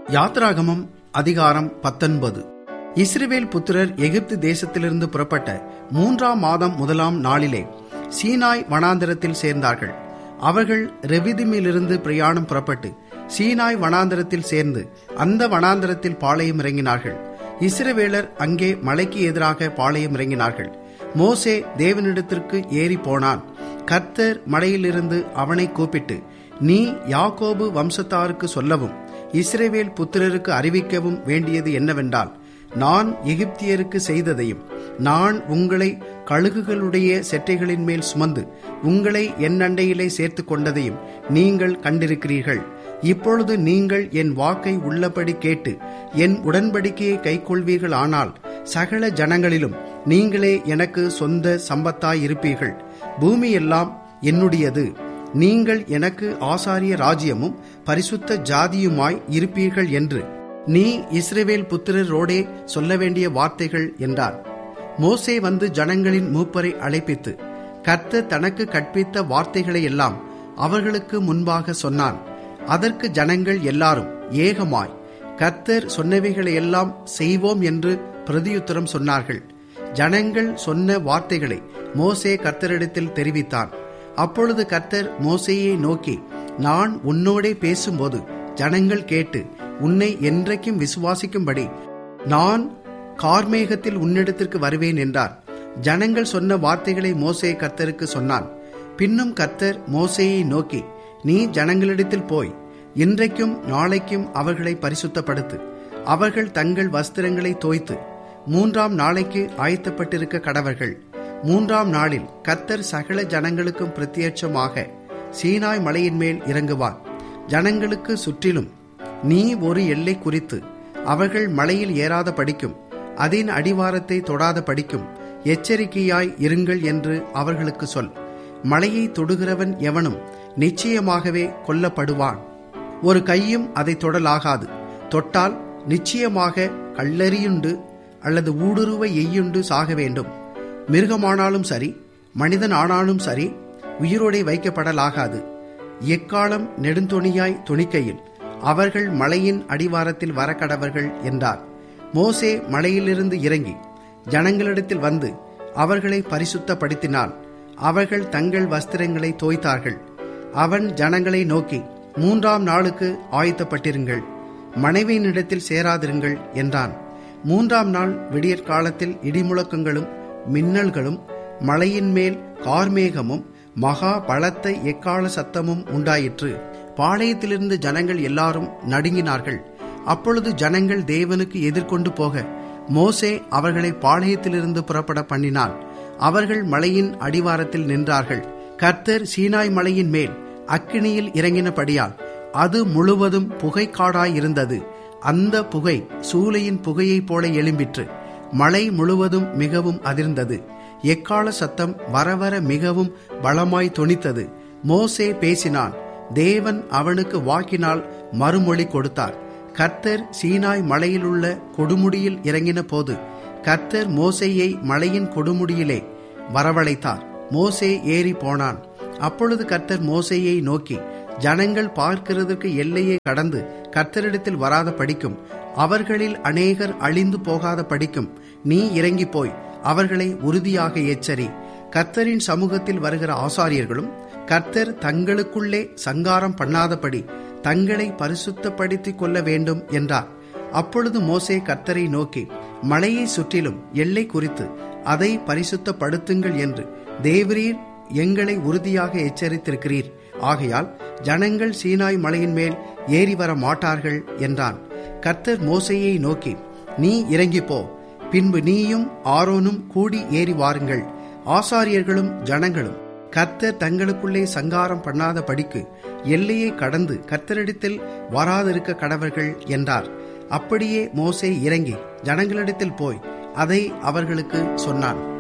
யாத்ராகமம் அதிகாரம் பத்தொன்பது இஸ்ரவேல் புத்திரர் எகிப்து தேசத்திலிருந்து புறப்பட்ட மூன்றாம் மாதம் முதலாம் நாளிலே சீனாய் வனாந்தரத்தில் சேர்ந்தார்கள் அவர்கள் ரெவிதிமிலிருந்து பிரயாணம் புறப்பட்டு சீனாய் வனாந்தரத்தில் சேர்ந்து அந்த வனாந்தரத்தில் பாளையம் இறங்கினார்கள் இஸ்ரவேலர் அங்கே மலைக்கு எதிராக பாளையம் இறங்கினார்கள் மோசே தேவனிடத்திற்கு ஏறி போனான் கர்த்தர் மலையிலிருந்து அவனை கூப்பிட்டு நீ யாக்கோபு வம்சத்தாருக்கு சொல்லவும் இஸ்ரேவேல் புத்திரருக்கு அறிவிக்கவும் வேண்டியது என்னவென்றால் நான் எகிப்தியருக்கு செய்ததையும் நான் உங்களை கழுகுகளுடைய செட்டைகளின் மேல் சுமந்து உங்களை என் அண்டையிலே சேர்த்து கொண்டதையும் நீங்கள் கண்டிருக்கிறீர்கள் இப்பொழுது நீங்கள் என் வாக்கை உள்ளபடி கேட்டு என் உடன்படிக்கையை கைக்கொள்வீர்கள் ஆனால் சகல ஜனங்களிலும் நீங்களே எனக்கு சொந்த சம்பத்தாயிருப்பீர்கள் பூமியெல்லாம் என்னுடையது நீங்கள் எனக்கு ஆசாரிய ராஜ்யமும் பரிசுத்த ஜாதியுமாய் இருப்பீர்கள் என்று நீ இஸ்ரேவேல் புத்திரரோடே சொல்ல வேண்டிய வார்த்தைகள் என்றார் மோசே வந்து ஜனங்களின் மூப்பரை அழைப்பித்து கர்த்த தனக்கு கற்பித்த வார்த்தைகளை எல்லாம் அவர்களுக்கு முன்பாக சொன்னான் அதற்கு ஜனங்கள் எல்லாரும் ஏகமாய் கர்த்தர் சொன்னவைகளை எல்லாம் செய்வோம் என்று பிரதியுத்தரம் சொன்னார்கள் ஜனங்கள் சொன்ன வார்த்தைகளை மோசே கர்த்தரிடத்தில் தெரிவித்தான் அப்பொழுது கர்த்தர் மோசையை நோக்கி நான் உன்னோடே பேசும்போது ஜனங்கள் கேட்டு உன்னை என்றைக்கும் விசுவாசிக்கும்படி நான் கார்மேகத்தில் உன்னிடத்திற்கு வருவேன் என்றார் ஜனங்கள் சொன்ன வார்த்தைகளை மோசே கர்த்தருக்கு சொன்னான் பின்னும் கர்த்தர் மோசேயை நோக்கி நீ ஜனங்களிடத்தில் போய் இன்றைக்கும் நாளைக்கும் அவர்களை பரிசுத்தப்படுத்து அவர்கள் தங்கள் வஸ்திரங்களை தோய்த்து மூன்றாம் நாளைக்கு ஆயத்தப்பட்டிருக்க கடவர்கள் மூன்றாம் நாளில் கர்த்தர் சகல ஜனங்களுக்கும் பிரத்யட்சமாக சீனாய் மலையின் மேல் இறங்குவார் ஜனங்களுக்கு சுற்றிலும் நீ ஒரு எல்லை குறித்து அவர்கள் மலையில் ஏறாத படிக்கும் அதன் அடிவாரத்தை தொடாத படிக்கும் எச்சரிக்கையாய் இருங்கள் என்று அவர்களுக்கு சொல் மலையை தொடுகிறவன் எவனும் நிச்சயமாகவே கொல்லப்படுவான் ஒரு கையும் அதை தொடலாகாது தொட்டால் நிச்சயமாக கல்லறியுண்டு அல்லது ஊடுருவ எய்யுண்டு சாக வேண்டும் மிருகமானாலும் சரி மனிதன் ஆனாலும் சரி உயிரோடை வைக்கப்படலாகாது எக்காலம் நெடுந்தொணியாய் துணிக்கையில் அவர்கள் மலையின் அடிவாரத்தில் வரக்கடவர்கள் என்றார் மோசே மலையிலிருந்து இறங்கி ஜனங்களிடத்தில் வந்து அவர்களை பரிசுத்தப்படுத்தினான் அவர்கள் தங்கள் வஸ்திரங்களை தோய்த்தார்கள் அவன் ஜனங்களை நோக்கி மூன்றாம் நாளுக்கு ஆயத்தப்பட்டிருங்கள் மனைவியினிடத்தில் சேராதிருங்கள் என்றான் மூன்றாம் நாள் விடியற்காலத்தில் இடிமுழக்கங்களும் மின்னல்களும் மலையின் மேல் கார்மேகமும் மகா பலத்த எக்கால சத்தமும் உண்டாயிற்று பாளையத்திலிருந்து ஜனங்கள் எல்லாரும் நடுங்கினார்கள் அப்பொழுது ஜனங்கள் தேவனுக்கு எதிர்கொண்டு போக மோசே அவர்களை பாளையத்திலிருந்து புறப்பட பண்ணினான் அவர்கள் மலையின் அடிவாரத்தில் நின்றார்கள் கர்த்தர் சீனாய் மலையின் மேல் அக்கினியில் இறங்கினபடியால் அது முழுவதும் புகைக்காடாய் இருந்தது அந்த புகை சூளையின் புகையைப் போல எழும்பிற்று மலை முழுவதும் மிகவும் அதிர்ந்தது எக்கால சத்தம் வரவர மிகவும் பலமாய் தொனித்தது மோசே பேசினான் தேவன் அவனுக்கு வாக்கினால் மறுமொழி கொடுத்தார் கர்த்தர் சீனாய் மலையிலுள்ள கொடுமுடியில் இறங்கின போது கர்த்தர் மோசையை மலையின் கொடுமுடியிலே வரவழைத்தார் மோசே ஏறி போனான் அப்பொழுது கர்த்தர் மோசையை நோக்கி ஜனங்கள் பார்க்கிறதற்கு எல்லையை கடந்து கர்த்தரிடத்தில் வராத படிக்கும் அவர்களில் அநேகர் அழிந்து போகாத படிக்கும் நீ இறங்கி போய் அவர்களை உறுதியாக எச்சரி கர்த்தரின் சமூகத்தில் வருகிற ஆசாரியர்களும் கர்த்தர் தங்களுக்குள்ளே சங்காரம் பண்ணாதபடி தங்களை பரிசுத்தப்படுத்திக் கொள்ள வேண்டும் என்றார் அப்பொழுது மோசே கர்த்தரை நோக்கி மலையை சுற்றிலும் எல்லை குறித்து அதை பரிசுத்தப்படுத்துங்கள் என்று தேவரீர் எங்களை உறுதியாக எச்சரித்திருக்கிறீர் ஆகையால் ஜனங்கள் சீனாய் மலையின் மேல் ஏறி வர மாட்டார்கள் என்றான் கர்த்தர் மோசையை நோக்கி நீ இறங்கி போ பின்பு நீயும் ஆரோனும் கூடி ஏறி வாருங்கள் ஆசாரியர்களும் ஜனங்களும் கர்த்தர் தங்களுக்குள்ளே சங்காரம் பண்ணாத படிக்கு எல்லையை கடந்து கர்த்தரிடத்தில் வராதிருக்க கடவர்கள் என்றார் அப்படியே மோசே இறங்கி ஜனங்களிடத்தில் போய் அதை அவர்களுக்கு சொன்னான்